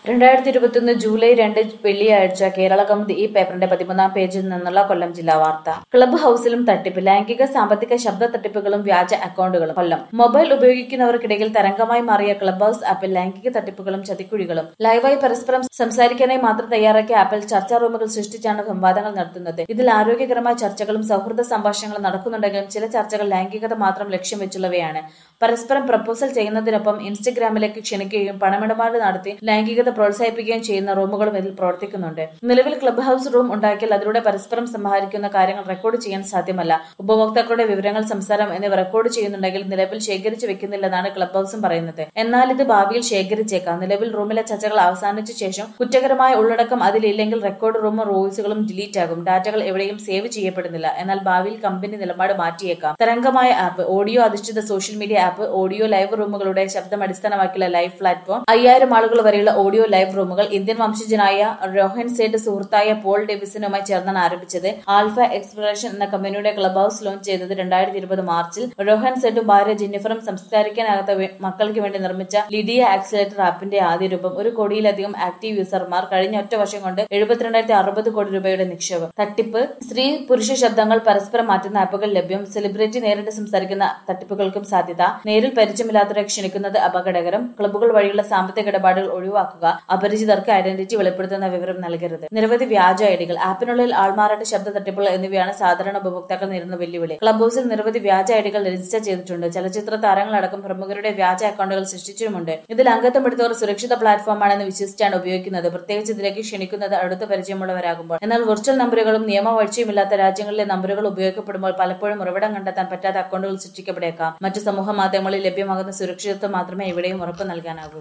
രണ്ടായിരത്തി ഇരുപത്തിയൊന്ന് ജൂലൈ രണ്ട് വെള്ളിയാഴ്ച കേരള കൗമുദി ഈ പേപ്പറിന്റെ പതിമൂന്നാം പേജിൽ നിന്നുള്ള കൊല്ലം ജില്ലാ വാർത്ത ക്ലബ് ഹൌസിലും തട്ടിപ്പ് ലൈംഗിക സാമ്പത്തിക ശബ്ദ തട്ടിപ്പുകളും വ്യാജ അക്കൗണ്ടുകളും കൊല്ലം മൊബൈൽ ഉപയോഗിക്കുന്നവർക്കിടയിൽ തരംഗമായി മാറിയ ക്ലബ് ഹൌസ് ആപ്പിൽ ലൈംഗിക തട്ടിപ്പുകളും ചതിക്കുഴികളും ലൈവായി പരസ്പരം സംസാരിക്കാനായി മാത്രം തയ്യാറാക്കിയ ആപ്പിൽ ചർച്ചാ റൂമുകൾ സൃഷ്ടിച്ചാണ് സംവാദങ്ങൾ നടത്തുന്നത് ഇതിൽ ആരോഗ്യകരമായ ചർച്ചകളും സൗഹൃദ സംഭാഷണങ്ങളും നടക്കുന്നുണ്ടെങ്കിലും ചില ചർച്ചകൾ ലൈംഗികത മാത്രം ലക്ഷ്യം വെച്ചുള്ളവയാണ് പരസ്പരം പ്രപ്പോസൽ ചെയ്യുന്നതിനൊപ്പം ഇൻസ്റ്റഗ്രാമിലേക്ക് ക്ഷണിക്കുകയും പണമിടപാട് നടത്തി ലൈംഗികത പ്രോത്സാഹിപ്പിക്കുകയും ചെയ്യുന്ന റൂമുകളും ഇതിൽ പ്രവർത്തിക്കുന്നുണ്ട് നിലവിൽ ക്ലബ് ഹൌസ് റൂം ഉണ്ടാക്കിയാൽ അതിലൂടെ പരസ്പരം സമാഹരിക്കുന്ന കാര്യങ്ങൾ റെക്കോർഡ് ചെയ്യാൻ സാധ്യമല്ല ഉപഭോക്താക്കളുടെ വിവരങ്ങൾ സംസാരം എന്നിവ റെക്കോർഡ് ചെയ്യുന്നുണ്ടെങ്കിൽ നിലവിൽ ശേഖരിച്ചു വെക്കുന്നില്ലെന്നാണ് ക്ലബ് ഹൌസും പറയുന്നത് എന്നാൽ ഇത് ഭാവിയിൽ ശേഖരിച്ചേക്കാം നിലവിൽ റൂമിലെ ചർച്ചകൾ അവസാനിച്ച ശേഷം കുറ്റകരമായ ഉള്ളടക്കം അതിലില്ലെങ്കിൽ റെക്കോർഡ് റൂമും വോയിസുകളും ഡിലീറ്റ് ആകും ഡാറ്റകൾ എവിടെയും സേവ് ചെയ്യപ്പെടുന്നില്ല എന്നാൽ ഭാവിയിൽ കമ്പനി നിലപാട് മാറ്റിയേക്കാം തരംഗമായ ആപ്പ് ഓഡിയോ അധിഷ്ഠിത social media app audio live റൂമുകളുടെ ശബ്ദം അടിസ്ഥാനമാക്കിയുള്ള ലൈവ് പ്ലാറ്റ്ഫോം അയ്യായിരം ആളുകൾ വരെയുള്ള ഓഡിയോ ലൈവ് റൂമുകൾ ഇന്ത്യൻ വംശജനായ റോഹൻ സേഡ് സുഹൃത്തായ പോൾ ഡേവിസനുമായി ചേർന്നാണ് ആരംഭിച്ചത് ആൽഫ എക്സ്പ്ലോറേഷൻ എന്ന കമ്പനിയുടെ ക്ലബ് ഹൌസ് ലോഞ്ച് ചെയ്തത് രണ്ടായിരത്തി ഇരുപത് മാർച്ചിൽ റോഹൻ സെഡും ഭാര്യ ജെന്നിഫറും സംസ്കാരിക്കാനാകാത്ത വേ- മക്കൾക്ക് വേണ്ടി നിർമ്മിച്ച ലിഡിയ ആക്സിലേറ്റർ ആപ്പിന്റെ ആദ്യ രൂപം ഒരു കോടിയിലധികം ആക്റ്റീവ് യൂസർമാർ കഴിഞ്ഞ ഒറ്റ വർഷം കൊണ്ട് എഴുപത്തിരണ്ടായിരത്തി അറുപത് കോടി രൂപയുടെ നിക്ഷേപം തട്ടിപ്പ് സ്ത്രീ പുരുഷ ശബ്ദങ്ങൾ പരസ്പരം മാറ്റുന്ന ആപ്പുകൾ ലഭ്യം സെലിബ്രിറ്റി നേരിട്ട് സംസാരിക്കുന്ന തട്ടിപ്പുകൾക്കും സാധ്യത നേരിൽ പരിചയമില്ലാത്തവരെ ക്ഷണിക്കുന്നത് അപകടകരം ക്ലബ്ബുകൾ വഴിയുള്ള സാമ്പത്തിക ഇടപാടുകൾ ഒഴിവാക്കുക അപരിചിതർക്ക് ഐഡന്റിറ്റി വെളിപ്പെടുത്തുന്ന വിവരം നൽകരുത് നിരവധി വ്യാജ ഐഡികൾ ആപ്പിനുള്ളിൽ ആൾമാറാട്ട ശബ്ദ തട്ടിപ്പുകൾ എന്നിവയാണ് സാധാരണ ഉപഭോക്താക്കൾ നേരിടുന്ന വെല്ലുവിളി ക്ലബ് ഹൌസിൽ നിരവധി വ്യാജ ഐഡികൾ രജിസ്റ്റർ ചെയ്തിട്ടുണ്ട് ചലച്ചിത്ര താരങ്ങളടക്കം പ്രമുഖരുടെ വ്യാജ അക്കൗണ്ടുകൾ സൃഷ്ടിച്ചിട്ടുമുണ്ട് ഇതിൽ അംഗത്വം എടുത്തവർ സുരക്ഷിത പ്ലാറ്റ്ഫോമാണെന്ന് വിശ്വസിച്ചാണ് ഉപയോഗിക്കുന്നത് പ്രത്യേകിച്ച് ഇതിലേക്ക് ക്ഷണിക്കുന്നത് അടുത്ത പരിചയമുള്ളവരാകുമ്പോൾ എന്നാൽ വെർച്വൽ നമ്പറുകളും നിയമവാഴ്ചയുമില്ലാത്ത രാജ്യങ്ങളിലെ നമ്പറുകൾ ഉപയോഗിക്കപ്പെടുമ്പോൾ പലപ്പോഴും ഉറവിടം കണ്ടെത്താൻ പറ്റാത്ത അക്കൗണ്ടുകൾ സൃഷ്ടിക്കപ്പെട്ടേക്കാം മറ്റു സമൂഹ മാധ്യമങ്ങളിൽ ലഭ്യമാകുന്ന സുരക്ഷിതത്വം മാത്രമേ ഇവിടെയും ഉറപ്പു നൽകാനാകൂ